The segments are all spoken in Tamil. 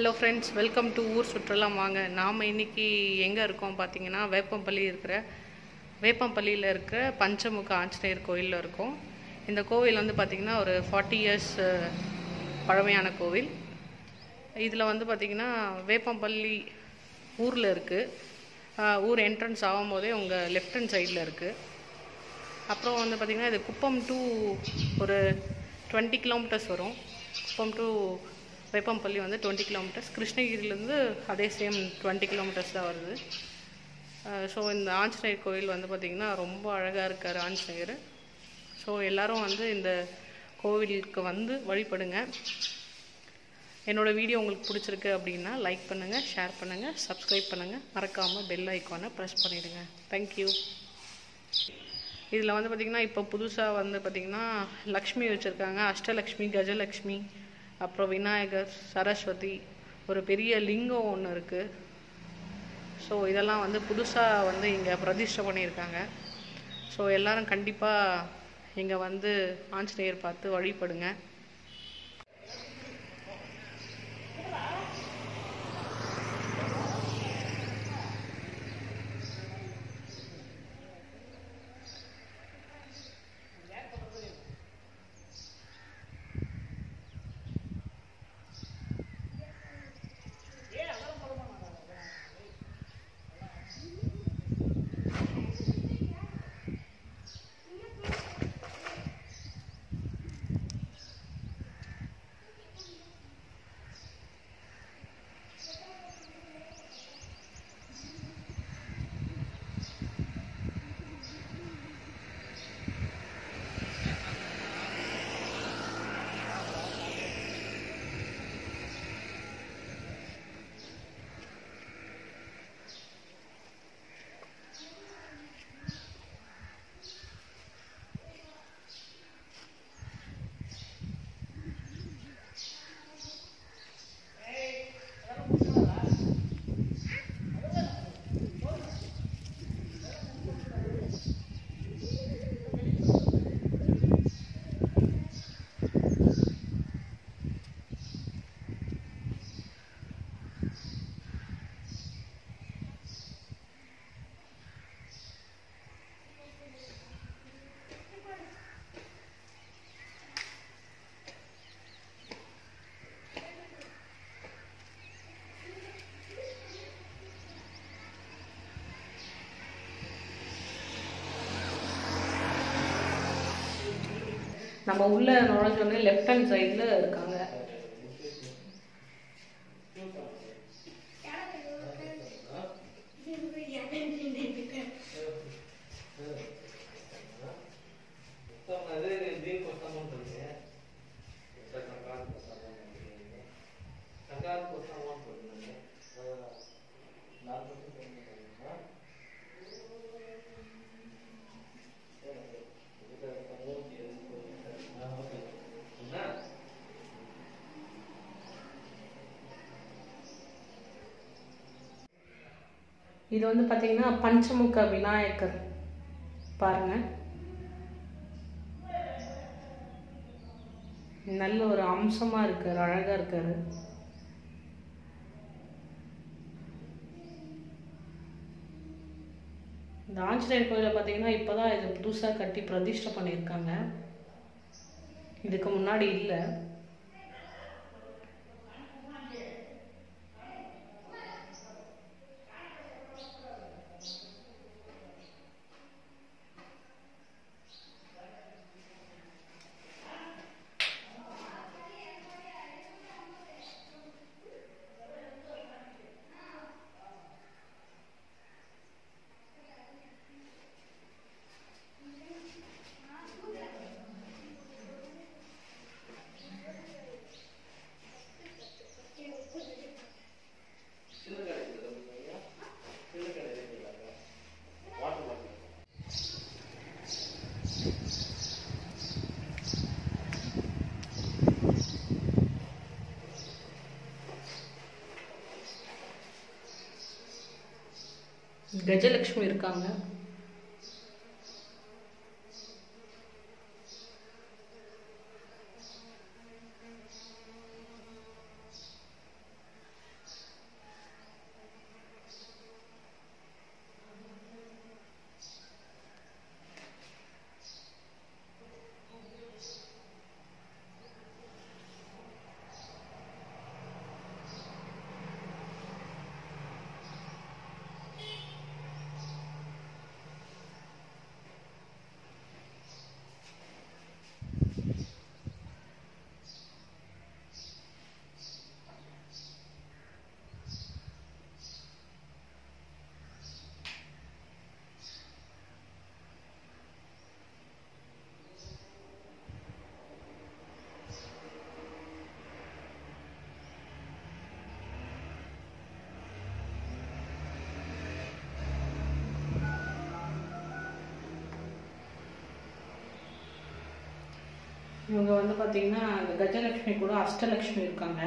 ஹலோ ஃப்ரெண்ட்ஸ் வெல்கம் டு ஊர் சுற்றுலா வாங்க நாம் இன்னைக்கு எங்கே இருக்கோம் பார்த்தீங்கன்னா வேப்பம்பள்ளி இருக்கிற வேப்பம்பள்ளியில் இருக்கிற பஞ்சமுக ஆஞ்சநேயர் கோயிலில் இருக்கோம் இந்த கோவில் வந்து பார்த்திங்கன்னா ஒரு ஃபார்ட்டி இயர்ஸ் பழமையான கோவில் இதில் வந்து பார்த்திங்கன்னா வேப்பம்பள்ளி ஊரில் இருக்குது ஊர் என்ட்ரன்ஸ் ஆகும்போதே உங்கள் லெஃப்ட் ஹேண்ட் சைடில் இருக்குது அப்புறம் வந்து பார்த்திங்கன்னா இது குப்பம் டு ஒரு டுவெண்ட்டி கிலோமீட்டர்ஸ் வரும் குப்பம் டு வேப்பம்பள்ளி வந்து டுவெண்ட்டி கிலோமீட்டர்ஸ் கிருஷ்ணகிரியிலேருந்து அதே சேம் டுவெண்ட்டி கிலோமீட்டர்ஸ் தான் வருது ஸோ இந்த ஆஞ்சநேயர் கோயில் வந்து பார்த்திங்கன்னா ரொம்ப அழகாக இருக்கார் ஆஞ்சநேயர் ஸோ எல்லாரும் வந்து இந்த கோவிலுக்கு வந்து வழிபடுங்க என்னோடய வீடியோ உங்களுக்கு பிடிச்சிருக்கு அப்படின்னா லைக் பண்ணுங்கள் ஷேர் பண்ணுங்கள் சப்ஸ்கிரைப் பண்ணுங்கள் மறக்காமல் பெல் ஐக்கானை ப்ரெஸ் பண்ணிவிடுங்க தேங்க்யூ இதில் வந்து பார்த்திங்கன்னா இப்போ புதுசாக வந்து பார்த்திங்கன்னா லக்ஷ்மி வச்சுருக்காங்க அஷ்டலக்ஷ்மி கஜலக்ஷ்மி அப்புறம் விநாயகர் சரஸ்வதி ஒரு பெரிய லிங்கம் ஒன்று இருக்குது ஸோ இதெல்லாம் வந்து புதுசாக வந்து இங்கே பிரதிஷ்டை பண்ணியிருக்காங்க ஸோ எல்லாரும் கண்டிப்பாக இங்கே வந்து ஆஞ்சநேயர் பார்த்து வழிபடுங்க நம்ம உள்ள நுழைஞ்சோடனே லெஃப்ட் ஹேண்ட் சைடில் இருக்காங்க இது வந்து பார்த்தீங்கன்னா பஞ்சமுக விநாயகர் பாருங்க நல்ல ஒரு அம்சமா இருக்காரு அழகா இருக்காரு இந்த ஆஞ்சநேயர் கோயிலை பார்த்தீங்கன்னா இப்போதான் இது புதுசாக கட்டி பிரதிஷ்டை பண்ணியிருக்காங்க இதுக்கு முன்னாடி இல்லை கஜலட்சுமி இருக்காங்க இவங்க வந்து பார்த்தீங்கன்னா இந்த கஜலட்சுமி கூட அஷ்டலட்சுமி இருக்காங்க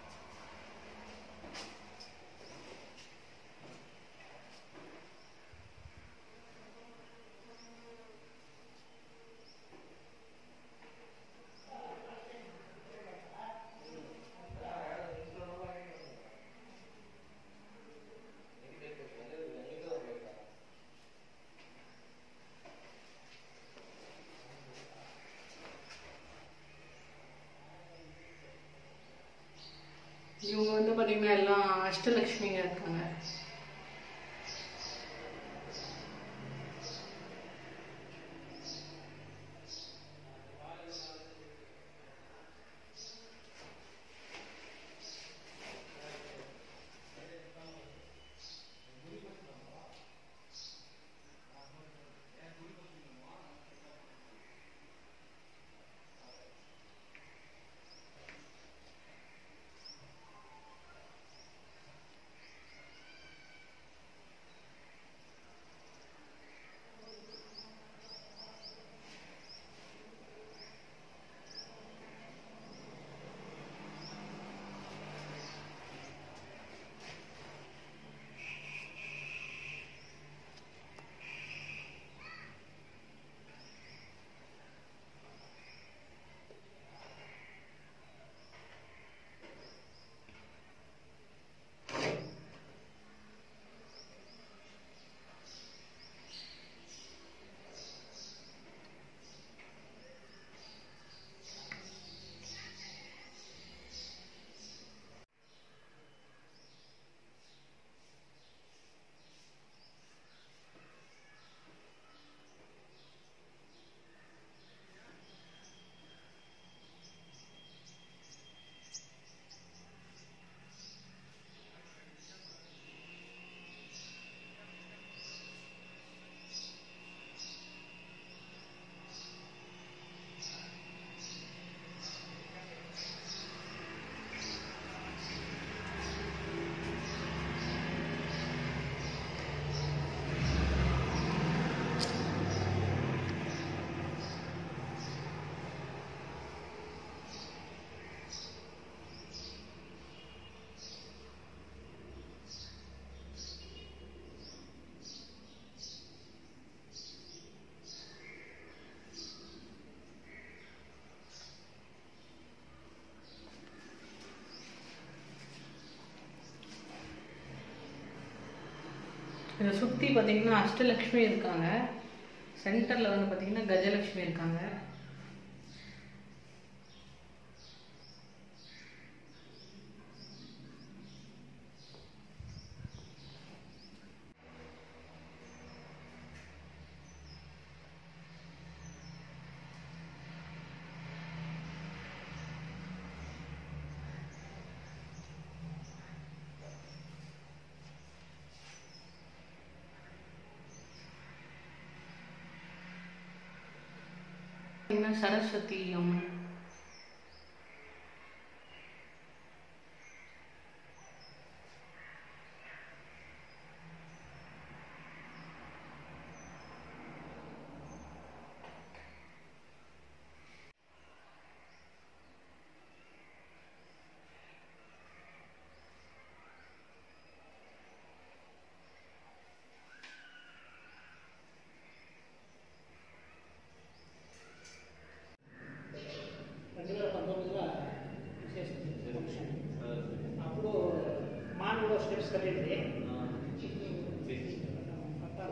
இவங்க வந்து பார்த்தீங்கன்னா எல்லாம் அஷ்டலட்சுமிங்க இருக்காங்க இதை சுற்றி பார்த்தீங்கன்னா அஷ்டலக்ஷ்மி இருக்காங்க சென்டரில் வந்து பார்த்தீங்கன்னா கஜலக்ஷ்மி இருக்காங்க பார்த்தீங்கன்னா சரஸ்வதி அம்மன் రెండు వేల పంతొమ్మిదిలో విశేష ఫంక్షన్ అప్పుడు మాన్ కూడా స్టెప్స్ కట్టింది కట్టాల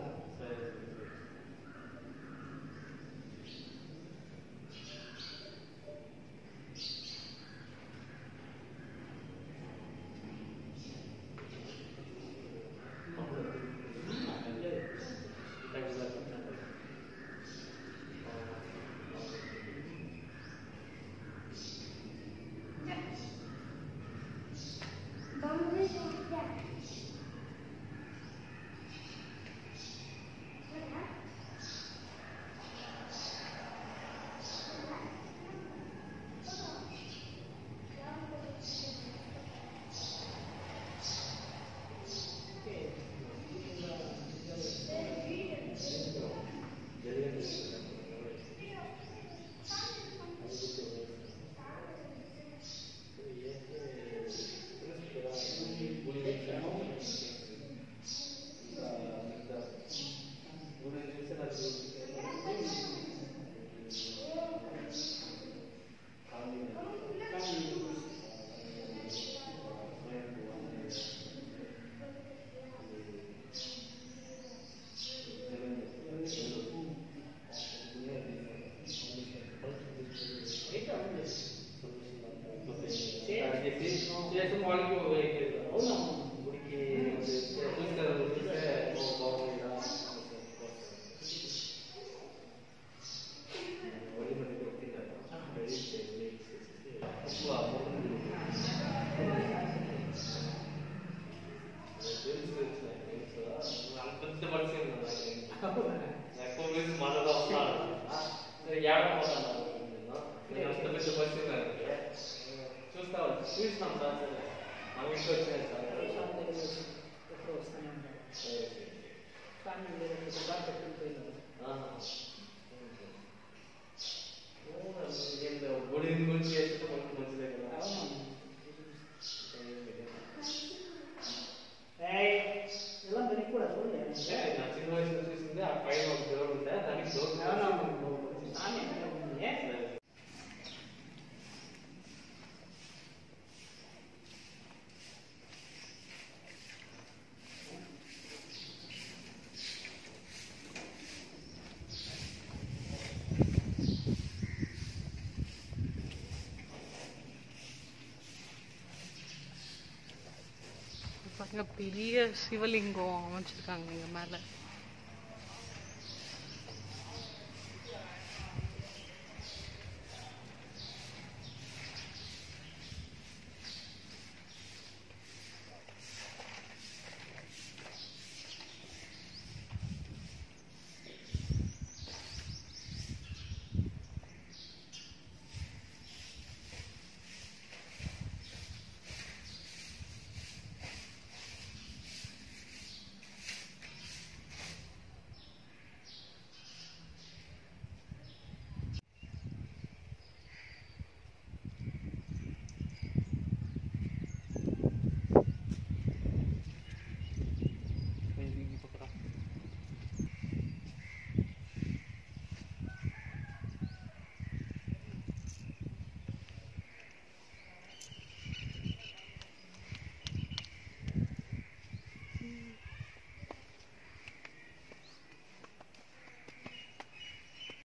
స్వామి దగ్గర వచ్చి ఎప్పుడో వస్తూనే ఉంటారు స్వామి లేదంటే బాగా పెట్టుకుని పోయినారు గుడి గురించి చేస్తే మనకు మంచిదే కదా అవును ఏయ్, ఇలా మనకి కూడా చూడలేదు నా చిన్న వయసులో చూసింది ఆ పైన ఒక డోర్ ఉంటే దానికి డోర్ అవునవును స్వామి ఎక్కడ ఉంది பாருங்க பெரிய சிவலிங்கம் அமைச்சிருக்காங்க இங்க மேல